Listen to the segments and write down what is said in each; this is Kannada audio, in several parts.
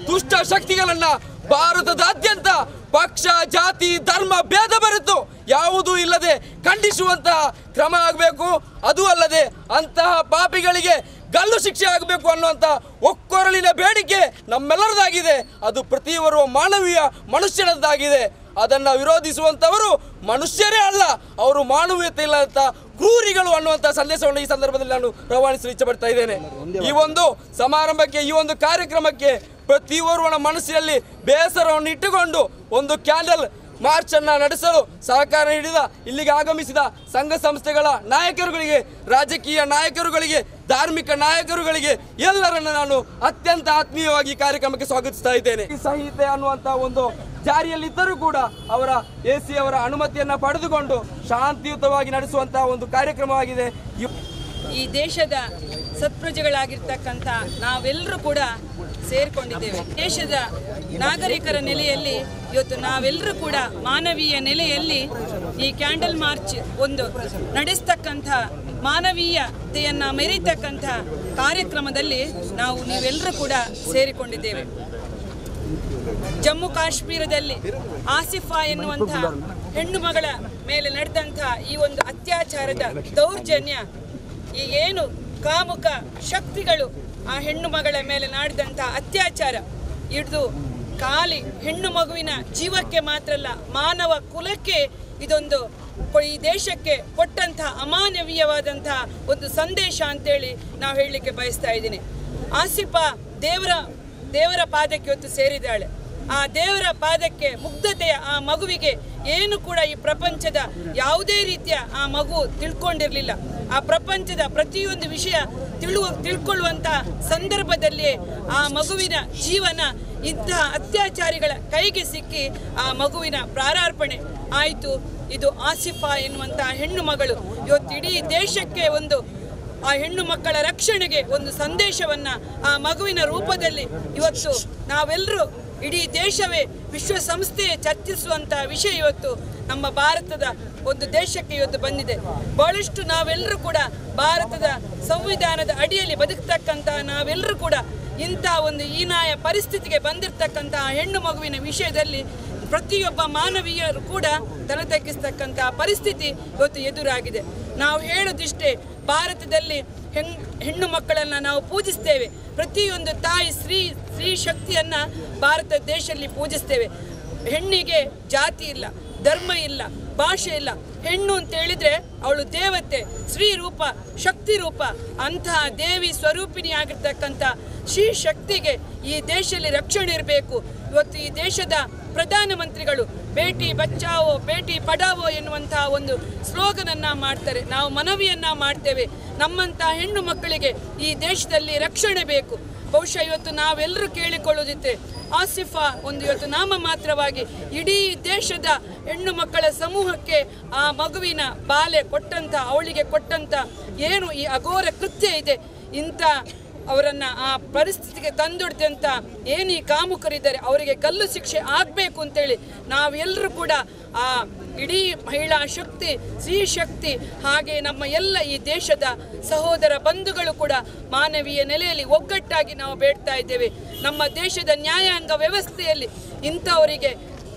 ದುಷ್ಟ ಶಕ್ತಿಗಳನ್ನ ಭಾರತದಾದ್ಯಂತ ಪಕ್ಷ ಜಾತಿ ಧರ್ಮ ಭೇದ ಬರೆತು ಯಾವುದೂ ಇಲ್ಲದೆ ಖಂಡಿಸುವಂತಹ ಕ್ರಮ ಆಗಬೇಕು ಅದು ಅಲ್ಲದೆ ಅಂತಹ ಪಾಪಿಗಳಿಗೆ ಗಲ್ಲು ಶಿಕ್ಷೆ ಆಗಬೇಕು ಅನ್ನುವಂಥ ಒಕ್ಕೊರಲಿನ ಬೇಡಿಕೆ ನಮ್ಮೆಲ್ಲರದಾಗಿದೆ ಅದು ಪ್ರತಿಯೊಬ್ಬರುವ ಮಾನವೀಯ ಮನುಷ್ಯನದ್ದಾಗಿದೆ ಅದನ್ನ ವಿರೋಧಿಸುವಂತವರು ಮನುಷ್ಯರೇ ಅಲ್ಲ ಅವರು ಮಾನವೀಯತೆ ಇಲ್ಲದಂತ ಕ್ರೂರಿಗಳು ಅನ್ನುವಂಥ ಸಂದೇಶವನ್ನು ಈ ಸಂದರ್ಭದಲ್ಲಿ ನಾನು ರವಾನಿಸಲು ಇಚ್ಛಪಡ್ತಾ ಇದ್ದೇನೆ ಈ ಒಂದು ಸಮಾರಂಭಕ್ಕೆ ಈ ಒಂದು ಕಾರ್ಯಕ್ರಮಕ್ಕೆ ಪ್ರತಿಯೋರ್ವನ ಮನಸ್ಸಿನಲ್ಲಿ ಬೇಸರವನ್ನು ಇಟ್ಟುಕೊಂಡು ಒಂದು ಕ್ಯಾಂಡಲ್ ಮಾರ್ಚ್ ಅನ್ನ ನಡೆಸಲು ಸಹಕಾರ ನೀಡಿದ ಇಲ್ಲಿಗೆ ಆಗಮಿಸಿದ ಸಂಘ ಸಂಸ್ಥೆಗಳ ನಾಯಕರುಗಳಿಗೆ ರಾಜಕೀಯ ನಾಯಕರುಗಳಿಗೆ ಧಾರ್ಮಿಕ ನಾಯಕರುಗಳಿಗೆ ಎಲ್ಲರನ್ನ ನಾನು ಅತ್ಯಂತ ಆತ್ಮೀಯವಾಗಿ ಈ ಕಾರ್ಯಕ್ರಮಕ್ಕೆ ಸ್ವಾಗತಿಸ್ತಾ ಇದ್ದೇನೆ ಈ ಸಂಹಿತೆ ಅನ್ನುವಂತ ಒಂದು ಜಾರಿಯಲ್ಲಿದ್ದರೂ ಕೂಡ ಅವರ ಎ ಸಿ ಅವರ ಅನುಮತಿಯನ್ನ ಪಡೆದುಕೊಂಡು ಶಾಂತಿಯುತವಾಗಿ ನಡೆಸುವಂತಹ ಒಂದು ಕಾರ್ಯಕ್ರಮವಾಗಿದೆ ಇವ್- ಈ ದೇಶದ ಸತ್ಪ್ರಜೆಗಳಾಗಿರ್ತಕ್ಕಂಥ ನಾವೆಲ್ಲರೂ ಕೂಡ ಸೇರಿಕೊಂಡಿದ್ದೇವೆ ದೇಶದ ನಾಗರಿಕರ ನೆಲೆಯಲ್ಲಿ ಇವತ್ತು ನಾವೆಲ್ಲರೂ ಕೂಡ ಮಾನವೀಯ ನೆಲೆಯಲ್ಲಿ ಈ ಕ್ಯಾಂಡಲ್ ಮಾರ್ಚ್ ಒಂದು ನಡೆಸ್ತಕ್ಕಂಥ ಮಾನವೀಯತೆಯನ್ನ ಮೆರೀತಕ್ಕಂಥ ಕಾರ್ಯಕ್ರಮದಲ್ಲಿ ನಾವು ನೀವೆಲ್ಲರೂ ಕೂಡ ಸೇರಿಕೊಂಡಿದ್ದೇವೆ ಜಮ್ಮು ಕಾಶ್ಮೀರದಲ್ಲಿ ಆಸಿಫಾ ಎನ್ನುವಂಥ ಹೆಣ್ಣು ಮಗಳ ಮೇಲೆ ನಡೆದಂಥ ಈ ಒಂದು ಅತ್ಯಾಚಾರದ ದೌರ್ಜನ್ಯ ಈ ಏನು ಕಾಮುಕ ಶಕ್ತಿಗಳು ಆ ಹೆಣ್ಣು ಮಗಳ ಮೇಲೆ ಮಾಡಿದಂಥ ಅತ್ಯಾಚಾರ ಹಿಡಿದು ಖಾಲಿ ಹೆಣ್ಣು ಮಗುವಿನ ಜೀವಕ್ಕೆ ಮಾತ್ರ ಅಲ್ಲ ಮಾನವ ಕುಲಕ್ಕೆ ಇದೊಂದು ಕೊ- ಈ ದೇಶಕ್ಕೆ ಕೊಟ್ಟಂಥ ಅಮಾನವೀಯವಾದಂತಹ ಒಂದು ಸಂದೇಶ ಅಂತೇಳಿ ನಾವು ಹೇಳಲಿಕ್ಕೆ ಬಯಸ್ತಾ ಇದ್ದೀನಿ ಆಸಿಫಾ ದೇವರ ದೇವರ ಪಾದಕ್ಕೆ ಹೊತ್ತು ಸೇರಿದ್ದಾಳೆ ಆ ದೇವರ ಪಾದಕ್ಕೆ ಮುಗ್ಧತೆಯ ಆ ಮಗುವಿಗೆ ಏನು ಕೂಡ ಈ ಪ್ರಪಂಚದ ಯಾವುದೇ ರೀತಿಯ ಆ ಮಗು ತಿಳ್ಕೊಂಡಿರಲಿಲ್ಲ ಆ ಪ್ರಪಂಚದ ಪ್ರತಿಯೊಂದು ವಿಷಯ ತಿಳುವ ತಿಳ್ಕೊಳ್ಳುವಂಥ ಸಂದರ್ಭದಲ್ಲಿ ಆ ಮಗುವಿನ ಜೀವನ ಇಂತಹ ಅತ್ಯಾಚಾರಿಗಳ ಕೈಗೆ ಸಿಕ್ಕಿ ಆ ಮಗುವಿನ ಪ್ರಾರಾರ್ಪಣೆ ಆಯಿತು ಇದು ಆಸಿಫಾ ಎನ್ನುವಂಥ ಹೆಣ್ಣು ಮಗಳು ಇವತ್ತು ಇಡೀ ದೇಶಕ್ಕೆ ಒಂದು ಆ ಹೆಣ್ಣು ಮಕ್ಕಳ ರಕ್ಷಣೆಗೆ ಒಂದು ಸಂದೇಶವನ್ನ ಆ ಮಗುವಿನ ರೂಪದಲ್ಲಿ ಇವತ್ತು ನಾವೆಲ್ಲರೂ ಇಡೀ ದೇಶವೇ ವಿಶ್ವಸಂಸ್ಥೆ ಚರ್ಚಿಸುವಂತ ವಿಷಯ ಇವತ್ತು ನಮ್ಮ ಭಾರತದ ಒಂದು ದೇಶಕ್ಕೆ ಇವತ್ತು ಬಂದಿದೆ ಬಹಳಷ್ಟು ನಾವೆಲ್ಲರೂ ಕೂಡ ಭಾರತದ ಸಂವಿಧಾನದ ಅಡಿಯಲ್ಲಿ ಬದುಕ್ತಕ್ಕಂತಹ ನಾವೆಲ್ಲರೂ ಕೂಡ ಇಂಥ ಒಂದು ಹೀನಾಯ ಪರಿಸ್ಥಿತಿಗೆ ಬಂದಿರತಕ್ಕಂತಹ ಹೆಣ್ಣು ಮಗುವಿನ ವಿಷಯದಲ್ಲಿ ಪ್ರತಿಯೊಬ್ಬ ಮಾನವೀಯರು ಕೂಡ ತಲೆ ತಗ್ಗಿಸ್ತಕ್ಕಂತಹ ಪರಿಸ್ಥಿತಿ ಇವತ್ತು ಎದುರಾಗಿದೆ ನಾವು ಹೇಳೋದಿಷ್ಟೇ ಭಾರತದಲ್ಲಿ ಹೆಣ್ ಹೆಣ್ಣು ಮಕ್ಕಳನ್ನು ನಾವು ಪೂಜಿಸ್ತೇವೆ ಪ್ರತಿಯೊಂದು ತಾಯಿ ಸ್ತ್ರೀ ಸ್ತ್ರೀ ಶಕ್ತಿಯನ್ನ ಭಾರತ ದೇಶದಲ್ಲಿ ಪೂಜಿಸ್ತೇವೆ ಹೆಣ್ಣಿಗೆ ಜಾತಿ ಇಲ್ಲ ಧರ್ಮ ಇಲ್ಲ ಭಾಷೆ ಇಲ್ಲ ಹೆಣ್ಣು ಅಂತ ಹೇಳಿದ್ರೆ ಅವಳು ದೇವತೆ ಸ್ತ್ರೀ ರೂಪ ಶಕ್ತಿ ರೂಪ ಅಂತಹ ದೇವಿ ಸ್ವರೂಪಿಣಿ ಆಗಿರ್ತಕ್ಕಂಥ ಶ್ರೀ ಶಕ್ತಿಗೆ ಈ ದೇಶದಲ್ಲಿ ರಕ್ಷಣೆ ಇರಬೇಕು ಇವತ್ತು ಈ ದೇಶದ ಪ್ರಧಾನಮಂತ್ರಿಗಳು ಬೇಟಿ ಬಚಾವೋ ಬೇಟಿ ಪಡಾವೋ ಎನ್ನುವಂತಹ ಒಂದು ಸ್ಲೋಗನ್ ಅನ್ನ ಮಾಡ್ತಾರೆ ನಾವು ಮನವಿಯನ್ನ ಮಾಡ್ತೇವೆ ನಮ್ಮಂತ ಹೆಣ್ಣು ಮಕ್ಕಳಿಗೆ ಈ ದೇಶದಲ್ಲಿ ರಕ್ಷಣೆ ಬೇಕು ಬಹುಶಃ ಇವತ್ತು ನಾವೆಲ್ಲರೂ ಕೇಳಿಕೊಳ್ಳುವುದಿತ್ತೆ ಆಸಿಫಾ ಒಂದು ಇವತ್ತು ನಾಮ ಮಾತ್ರವಾಗಿ ಇಡೀ ದೇಶದ ಹೆಣ್ಣು ಮಕ್ಕಳ ಸಮೂಹಕ್ಕೆ ಆ ಮಗುವಿನ ಬಾಲೆ ಕೊಟ್ಟಂತ ಅವಳಿಗೆ ಕೊಟ್ಟಂತ ಏನು ಈ ಅಘೋರ ಕೃತ್ಯ ಇದೆ ಇಂಥ ಅವರನ್ನ ಆ ಪರಿಸ್ಥಿತಿಗೆ ತಂದೊಡ್ದಂತ ಏನು ಈ ಕಾಮುಕರಿದ್ದಾರೆ ಅವರಿಗೆ ಗಲ್ಲು ಶಿಕ್ಷೆ ಆಗಬೇಕು ಅಂತೇಳಿ ನಾವೆಲ್ಲರೂ ಕೂಡ ಆ ಇಡೀ ಮಹಿಳಾ ಶಕ್ತಿ ಸ್ತ್ರೀ ಶಕ್ತಿ ಹಾಗೆ ನಮ್ಮ ಎಲ್ಲ ಈ ದೇಶದ ಸಹೋದರ ಬಂಧುಗಳು ಕೂಡ ಮಾನವೀಯ ನೆಲೆಯಲ್ಲಿ ಒಗ್ಗಟ್ಟಾಗಿ ನಾವು ಬೇಡ್ತಾ ಇದ್ದೇವೆ ನಮ್ಮ ದೇಶದ ನ್ಯಾಯಾಂಗ ವ್ಯವಸ್ಥೆಯಲ್ಲಿ ಇಂಥವರಿಗೆ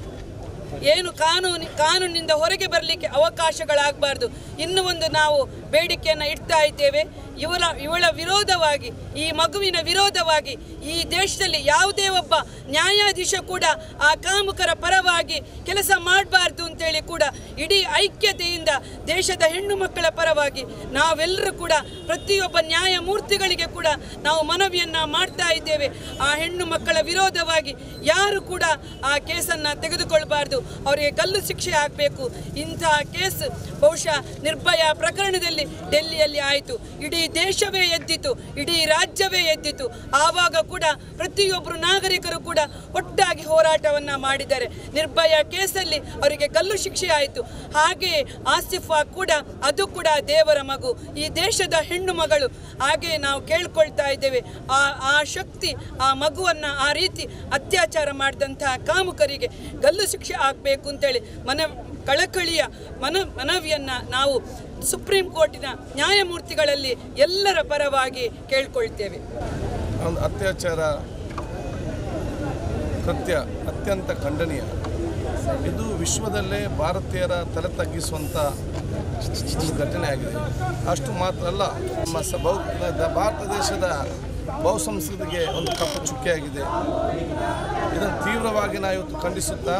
ಏನು ಕಾನೂನು ಕಾನೂನಿನಿಂದ ಹೊರಗೆ ಬರಲಿಕ್ಕೆ ಅವಕಾಶಗಳಾಗಬಾರ್ದು ಇನ್ನೂ ಒಂದು ನಾವು ಬೇಡಿಕೆಯನ್ನು ಇಡ್ತಾ ಇದ್ದೇವೆ ಇವಳ ಇವಳ ವಿರೋಧವಾಗಿ ಈ ಮಗುವಿನ ವಿರೋಧವಾಗಿ ಈ ದೇಶದಲ್ಲಿ ಯಾವುದೇ ಒಬ್ಬ ನ್ಯಾಯಾಧೀಶ ಕೂಡ ಆ ಕಾಮುಕರ ಪರವಾಗಿ ಕೆಲಸ ಮಾಡಬಾರ್ದು ಅಂತೇಳಿ ಕೂಡ ಇಡೀ ಐಕ್ಯತೆಯಿಂದ ದೇಶದ ಹೆಣ್ಣು ಮಕ್ಕಳ ಪರವಾಗಿ ನಾವೆಲ್ಲರೂ ಕೂಡ ಪ್ರತಿಯೊಬ್ಬ ನ್ಯಾಯಮೂರ್ತಿಗಳಿಗೆ ಕೂಡ ನಾವು ಮನವಿಯನ್ನ ಮಾಡ್ತಾ ಇದ್ದೇವೆ ಆ ಹೆಣ್ಣು ಮಕ್ಕಳ ವಿರೋಧವಾಗಿ ಯಾರು ಕೂಡ ಆ ಕೇಸನ್ನ ತೆಗೆದುಕೊಳ್ಬಾರ್ದು ಅವರಿಗೆ ಕಲ್ಲು ಶಿಕ್ಷೆ ಆಗಬೇಕು ಇಂತಹ ಕೇಸ್ ಬಹುಶಃ ನಿರ್ಭಯ ಪ್ರಕರಣದಲ್ಲಿ ಡೆಲ್ಲಿಯಲ್ಲಿ ಆಯಿತು ಇಡೀ ದೇಶವೇ ಎದ್ದಿತು ಇಡೀ ರಾಜ್ಯವೇ ಎದ್ದಿತು ಆವಾಗ ಕೂಡ ಪ್ರತಿಯೊಬ್ಬರು ನಾಗರಿಕರು ಕೂಡ ಒಟ್ಟಾಗಿ ಹೋರಾಟವನ್ನ ಮಾಡಿದ್ದಾರೆ ನಿರ್ಭಯ ಕೇಸಲ್ಲಿ ಅವರಿಗೆ ಕಲ್ಲು ಶಿಕ್ಷೆ ಆಯಿತು ಹಾಗೆ ಆಸಿಫಾ ಕೂಡ ಅದು ಕೂಡ ದೇವರ ಮಗು ಈ ದೇಶದ ಹೆಣ್ಣು ಮಗಳು ಹಾಗೆ ನಾವು ಕೇಳ್ಕೊಳ್ತಾ ಇದ್ದೇವೆ ಆ ಆ ಶಕ್ತಿ ಆ ಮಗುವನ್ನ ಆ ರೀತಿ ಅತ್ಯಾಚಾರ ಮಾಡಿದಂತಹ ಕಾಮುಕರಿಗೆ ಗಲ್ಲು ಶಿಕ್ಷೆ ಆಗಬೇಕು ಅಂತೇಳಿ ಮನ ಕಳಕಳಿಯ ಮನ ಮನವಿಯನ್ನ ನಾವು ಸುಪ್ರೀಂ ಕೋರ್ಟಿನ ನ್ಯಾಯಮೂರ್ತಿಗಳಲ್ಲಿ ಎಲ್ಲರ ಪರವಾಗಿ ಕೇಳ್ಕೊಳ್ತೇವೆ ಒಂದು ಅತ್ಯಾಚಾರ ಕೃತ್ಯ ಅತ್ಯಂತ ಖಂಡನೀಯ ಇದು ವಿಶ್ವದಲ್ಲೇ ಭಾರತೀಯರ ತಲೆ ತಗ್ಗಿಸುವಂಥ ಒಂದು ಘಟನೆ ಆಗಿದೆ ಅಷ್ಟು ಮಾತ್ರ ಅಲ್ಲ ನಮ್ಮ ಸ ಬಹು ದ- ಭಾರತ ದೇಶದ ಬಹುಸಂಸ್ಕೃತಿಗೆ ಒಂದು ಕಪ್ಪು ಚುಕ್ಕೆಯಾಗಿದೆ ಇದನ್ನು ತೀವ್ರವಾಗಿ ನಾವು ಇವತ್ತು ಖಂಡಿಸುತ್ತಾ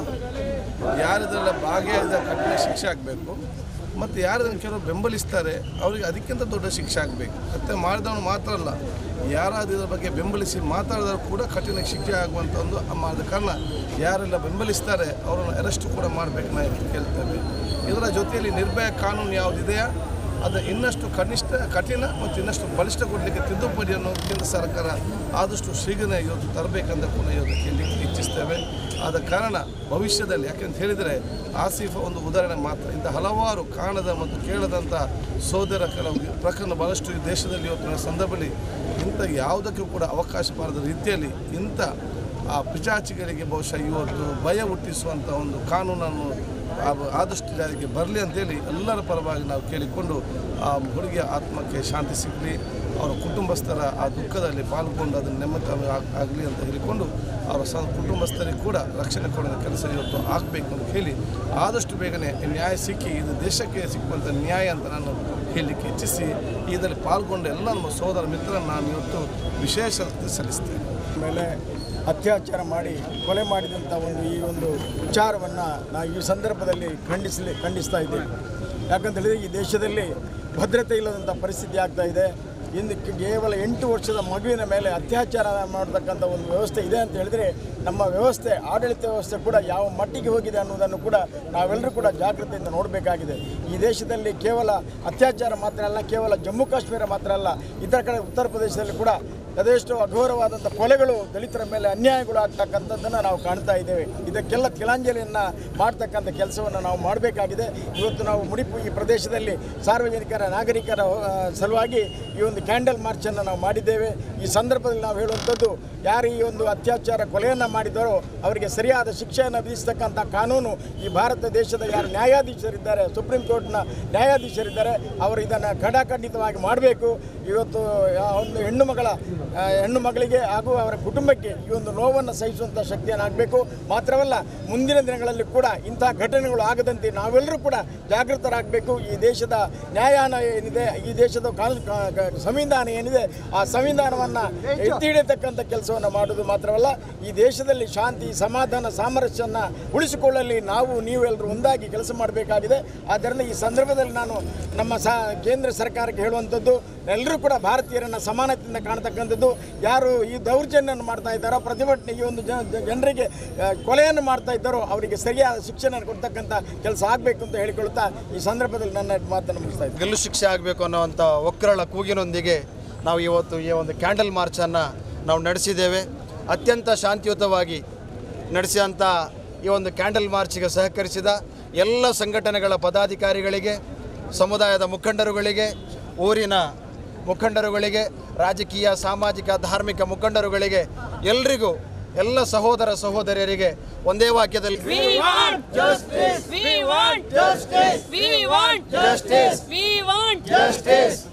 ಯಾರಿದೆಲ್ಲ ಭಾಗಿಯಾದ ಕಠಿಣ ಶಿಕ್ಷೆ ಆಗಬೇಕು ಮತ್ತು ಯಾರದನ್ನು ಕೆಲವರು ಬೆಂಬಲಿಸ್ತಾರೆ ಅವರಿಗೆ ಅದಕ್ಕಿಂತ ದೊಡ್ಡ ಶಿಕ್ಷೆ ಆಗಬೇಕು ಮತ್ತೆ ಮಾಡಿದವನು ಮಾತ್ರ ಅಲ್ಲ ಯಾರಾದರೂ ಇದರ ಬಗ್ಗೆ ಬೆಂಬಲಿಸಿ ಮಾತಾಡಿದ್ರು ಕೂಡ ಕಠಿಣ ಶಿಕ್ಷೆ ಆಗುವಂಥ ಒಂದು ಆದ ಕಾರಣ ಯಾರೆಲ್ಲ ಬೆಂಬಲಿಸ್ತಾರೆ ಅವರನ್ನು ಅರೆಸ್ಟ್ ಕೂಡ ಮಾಡಬೇಕು ನಾವು ಕೇಳ್ತೇವೆ ಇದರ ಜೊತೆಯಲ್ಲಿ ನಿರ್ಭಯ ಕಾನೂನು ಯಾವುದಿದೆಯಾ ಅದು ಇನ್ನಷ್ಟು ಕನಿಷ್ಠ ಕಠಿಣ ಮತ್ತು ಇನ್ನಷ್ಟು ಬಲಿಷ್ಠಗೊಳ್ಳಲಿಕ್ಕೆ ತಿದ್ದುಪಡಿಯನ್ನು ಕೇಂದ್ರ ಸರ್ಕಾರ ಆದಷ್ಟು ಶೀಘ್ರ ಇವತ್ತು ತರಬೇಕಂತ ಕೂಡ ಇವತ್ತು ಕೇಳಲಿಕ್ಕೆ ಇಚ್ಛಿಸ್ತೇವೆ ಆದ ಕಾರಣ ಭವಿಷ್ಯದಲ್ಲಿ ಯಾಕೆಂತ ಹೇಳಿದರೆ ಆಸಿಫ ಒಂದು ಉದಾಹರಣೆ ಮಾತ್ರ ಇಂಥ ಹಲವಾರು ಕಾಣದ ಮತ್ತು ಕೇಳದಂಥ ಸೋದರ ಕೆಲವು ಪ್ರಕರಣ ಭಾಳಷ್ಟು ಈ ದೇಶದಲ್ಲಿ ಇವತ್ತಿನ ಸಂದರ್ಭದಲ್ಲಿ ಇಂಥ ಯಾವುದಕ್ಕೂ ಕೂಡ ಅವಕಾಶ ಬಾರದ ರೀತಿಯಲ್ಲಿ ಇಂಥ ಆ ಪಿಚಾಚಿಗಳಿಗೆ ಬಹುಶಃ ಇವತ್ತು ಭಯ ಹುಟ್ಟಿಸುವಂಥ ಒಂದು ಕಾನೂನನ್ನು ಆ- ಆದಷ್ಟು ಜಾರಿಗೆ ಬರಲಿ ಅಂತೇಳಿ ಎಲ್ಲರ ಪರವಾಗಿ ನಾವು ಕೇಳಿಕೊಂಡು ಆ ಹುಡುಗಿಯ ಆತ್ಮಕ್ಕೆ ಶಾಂತಿ ಸಿಗಲಿ ಅವರ ಕುಟುಂಬಸ್ಥರ ಆ ದುಃಖದಲ್ಲಿ ಪಾಲ್ಗೊಂಡು ಅದನ್ನು ನೆಮ್ಮದಿ ಆಗಲಿ ಅಂತ ಹೇಳಿಕೊಂಡು ಅವರ ಸ ಕುಟುಂಬಸ್ಥರಿಗೆ ಕೂಡ ರಕ್ಷಣೆ ಕೊಡೋ ಕೆಲಸ ಇವತ್ತು ಆಗಬೇಕು ಅಂತ ಹೇಳಿ ಆದಷ್ಟು ಬೇಗನೆ ನ್ಯಾಯ ಸಿಕ್ಕಿ ಇದು ದೇಶಕ್ಕೆ ಸಿಕ್ಕುವಂಥ ನ್ಯಾಯ ಅಂತ ನಾನು ಹೇಳಲಿಕ್ಕೆ ಇಚ್ಛಿಸಿ ಇದರಲ್ಲಿ ಪಾಲ್ಗೊಂಡ ಎಲ್ಲ ನಮ್ಮ ಸೋದರ ಮಿತ್ರರನ್ನು ನಾನು ಇವತ್ತು ವಿಶೇಷ ಸಲ್ಲಿಸ್ತೇನೆ ಮೇಲೆ ಅತ್ಯಾಚಾರ ಮಾಡಿ ಕೊಲೆ ಮಾಡಿದಂಥ ಒಂದು ಈ ಒಂದು ವಿಚಾರವನ್ನು ನಾವು ಈ ಸಂದರ್ಭದಲ್ಲಿ ಖಂಡಿಸಲಿ ಖಂಡಿಸ್ತಾ ಇದ್ದೇವೆ ಯಾಕಂತ ಹೇಳಿದರೆ ಈ ದೇಶದಲ್ಲಿ ಭದ್ರತೆ ಇಲ್ಲದಂಥ ಪರಿಸ್ಥಿತಿ ಆಗ್ತಾ ಇದೆ ಇನ್ನು ಕೇವಲ ಎಂಟು ವರ್ಷದ ಮಗುವಿನ ಮೇಲೆ ಅತ್ಯಾಚಾರ ಮಾಡತಕ್ಕಂಥ ಒಂದು ವ್ಯವಸ್ಥೆ ಇದೆ ಅಂತ ಹೇಳಿದರೆ ನಮ್ಮ ವ್ಯವಸ್ಥೆ ಆಡಳಿತ ವ್ಯವಸ್ಥೆ ಕೂಡ ಯಾವ ಮಟ್ಟಿಗೆ ಹೋಗಿದೆ ಅನ್ನೋದನ್ನು ಕೂಡ ನಾವೆಲ್ಲರೂ ಕೂಡ ಜಾಗೃತಿಯಿಂದ ನೋಡಬೇಕಾಗಿದೆ ಈ ದೇಶದಲ್ಲಿ ಕೇವಲ ಅತ್ಯಾಚಾರ ಮಾತ್ರ ಅಲ್ಲ ಕೇವಲ ಜಮ್ಮು ಕಾಶ್ಮೀರ ಮಾತ್ರ ಅಲ್ಲ ಇತರ ಕಡೆ ಉತ್ತರ ಪ್ರದೇಶದಲ್ಲಿ ಕೂಡ ಅದೆಷ್ಟೋ ಅಘೋರವಾದಂಥ ಕೊಲೆಗಳು ದಲಿತರ ಮೇಲೆ ಅನ್ಯಾಯಗಳು ಆಗ್ತಕ್ಕಂಥದ್ದನ್ನು ನಾವು ಕಾಣ್ತಾ ಇದ್ದೇವೆ ಇದಕ್ಕೆಲ್ಲ ತಿಲಾಂಜಲಿಯನ್ನು ಮಾಡ್ತಕ್ಕಂಥ ಕೆಲಸವನ್ನು ನಾವು ಮಾಡಬೇಕಾಗಿದೆ ಇವತ್ತು ನಾವು ಮುಡಿಪು ಈ ಪ್ರದೇಶದಲ್ಲಿ ಸಾರ್ವಜನಿಕರ ನಾಗರಿಕರ ಆ, ಸಲುವಾಗಿ ಈ ಒಂದು ಕ್ಯಾಂಡಲ್ ಮಾರ್ಚನ್ನು ನಾವು ಮಾಡಿದ್ದೇವೆ ಈ ಸಂದರ್ಭದಲ್ಲಿ ನಾವು ಹೇಳುವಂಥದ್ದು ಯಾರು ಈ ಒಂದು ಅತ್ಯಾಚಾರ ಕೊಲೆಯನ್ನು ಮಾಡಿದರೋ ಅವರಿಗೆ ಸರಿಯಾದ ಶಿಕ್ಷೆಯನ್ನು ವಿಧಿಸ್ತಕ್ಕಂಥ ಕಾನೂನು ಈ ಭಾರತ ದೇಶದ ಯಾರು ನ್ಯಾಯಾಧೀಶರಿದ್ದಾರೆ ಸುಪ್ರೀಂ ಕೋರ್ಟ್ನ ನ್ಯಾಯಾಧೀಶರಿದ್ದಾರೆ ಅವರು ಇದನ್ನು ಖಡಾಖಂಡಿತವಾಗಿ ಮಾಡಬೇಕು ಇವತ್ತು ಆ ಒಂದು ಹೆಣ್ಣು ಮಗಳ ಆ, ಹೆಣ್ಣು ಮಗಳಿಗೆ ಹಾಗೂ ಅವರ ಕುಟುಂಬಕ್ಕೆ ಈ ಒಂದು ನೋವನ್ನು ಸಹಿಸುವಂಥ ಶಕ್ತಿಯನ್ನು ಆಗಬೇಕು ಮಾತ್ರವಲ್ಲ ಮುಂದಿನ ದಿನಗಳಲ್ಲಿ ಕೂಡ ಇಂಥ ಘಟನೆಗಳು ಆಗದಂತೆ ನಾವೆಲ್ಲರೂ ಕೂಡ ಜಾಗೃತರಾಗಬೇಕು ಈ ದೇಶದ ನ್ಯಾಯಾನ ಏನಿದೆ ಈ ದೇಶದ ಕಾನೂನು ಕಾ- ಕಾ- ಸಂವಿಧಾನ ಏನಿದೆ ಆ ಸಂವಿಧಾನವನ್ನು ಎತ್ತಿ ಹಿಡಿಯತಕ್ಕಂಥ ಕೆಲಸವನ್ನು ಮಾಡೋದು ಮಾತ್ರವಲ್ಲ ಈ ದೇಶದಲ್ಲಿ ಶಾಂತಿ ಸಮಾಧಾನ ಸಾಮರಸ್ಯವನ್ನು ಉಳಿಸಿಕೊಳ್ಳಲಿ ನಾವು ನೀವೆಲ್ಲರೂ ಒಂದಾಗಿ ಕೆಲಸ ಮಾಡಬೇಕಾಗಿದೆ ಆದ್ದರಿಂದ ಈ ಸಂದರ್ಭದಲ್ಲಿ ನಾನು ನಮ್ಮ ಸ ಕೇಂದ್ರ ಸರ್ಕಾರಕ್ಕೆ ಹೇಳುವಂಥದ್ದು ಎಲ್ಲರೂ ಕೂಡ ಭಾರತೀಯರನ್ನು ಸಮಾನತೆಯಿಂದ ಕಾಣ್ತಕ್ಕಂಥದ್ದು ಯಾರು ಈ ದೌರ್ಜನ್ಯವನ್ನು ಮಾಡ್ತಾ ಇದ್ದಾರೋ ಪ್ರತಿಭಟನೆ ಈ ಒಂದು ಜನ- ಜನ- ಜನರಿಗೆ ಆ, ಕೊಲೆಯನ್ನು ಮಾಡ್ತಾ ಇದ್ದಾರೋ ಅವರಿಗೆ ಸರಿಯಾದ ಶಿಕ್ಷಣ ಕೊಡ್ತಕ್ಕಂಥ ಕೆಲಸ ಆಗಬೇಕು ಅಂತ ಹೇಳಿಕೊಳ್ಳುತ್ತಾ ಈ ಸಂದರ್ಭದಲ್ಲಿ ನನ್ನ ಮಾತನ್ನು ಮುಗಿಸ್ತಾ ಇದ್ದೀನಿ ಗೆಲ್ಲು ಶಿಕ್ಷೆ ಆಗಬೇಕು ಅನ್ನೋವಂಥ ಒಕ್ಕರಳ ಕೂಗಿನೊಂದಿಗೆ ನಾವು ಇವತ್ತು ಈ ಒಂದು ಕ್ಯಾಂಡಲ್ ಮಾರ್ಚನ್ನು ನಾವು ನಡೆಸಿದ್ದೇವೆ ಅತ್ಯಂತ ಶಾಂತಿಯುತವಾಗಿ ನಡೆಸಿದಂಥ ಈ ಒಂದು ಕ್ಯಾಂಡಲ್ ಮಾರ್ಚ್ಗೆ ಸಹಕರಿಸಿದ ಎಲ್ಲ ಸಂಘಟನೆಗಳ ಪದಾಧಿಕಾರಿಗಳಿಗೆ ಸಮುದಾಯದ ಮುಖಂಡರುಗಳಿಗೆ ಊರಿನ ಮುಖಂಡರುಗಳಿಗೆ ರಾಜಕೀಯ ಸಾಮಾಜಿಕ ಧಾರ್ಮಿಕ ಮುಖಂಡರುಗಳಿಗೆ ಎಲ್ರಿಗೂ ಎಲ್ಲ ಸಹೋದರ ಸಹೋದರಿಯರಿಗೆ ಒಂದೇ ವಾಕ್ಯದಲ್ಲಿ We want justice. We want justice. We want justice. We want justice.